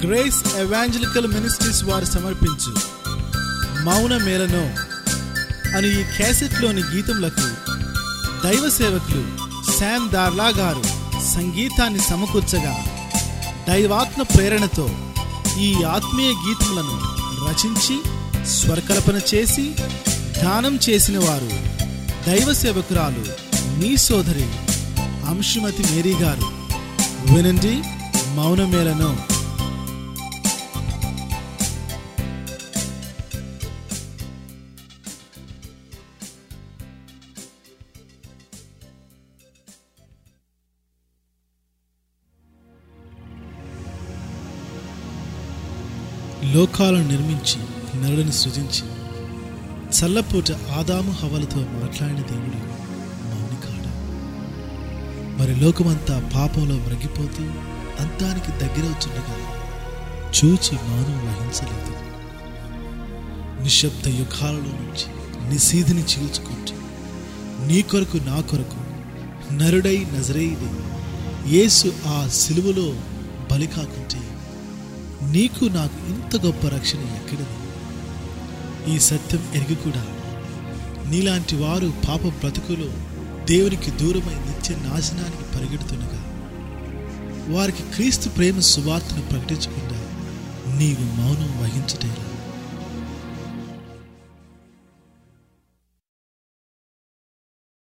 grace evangelical ministries వారు సమర్పించు మౌన మేళనో అని ఈ క్యాసెట్లోని గీతములకు దైవ సేవకులు శామ్ దార్లా గారు సంగీతాన్ని సమకూర్చగా దైవాత్మ ప్రేరణతో ఈ ఆత్మీయ గీతములను రచించి స్వరకల్పన చేసి గానం చేసిన వారు దైవ సేవకురాలు మీ సోదరి అంశుమతి మేరీ గారు వినండి మౌనమేళను లోకాలను నిర్మించి నరులను సృజించి చల్లపూట ఆదాము హవలతో మాట్లాడిన దేవుడు మౌని కాడు మరి లోకమంతా పాపంలో మ్రగిపోతూ అంతానికి దగ్గరవుతుండగా చూచి మౌనం వహించలేదు నిశ్శబ్ద యుగాలలో నుంచి నిశీధిని చీల్చుకుంటూ నీ కొరకు నా కొరకు నరుడై నజరేయుడై యేసు ఆ సిలువలో బలి కాకుంటే నీకు నాకు ఇంత గొప్ప రక్షణ ఎక్కడిది ఈ సత్యం ఎరిగి కూడా నీలాంటి వారు పాప బ్రతుకులో దేవునికి దూరమై నిత్య నాశనానికి పరిగెడుతుండగా వారికి క్రీస్తు ప్రేమ సువార్తను ప్రకటించకుండా నీవు మౌనం వహించుటేలా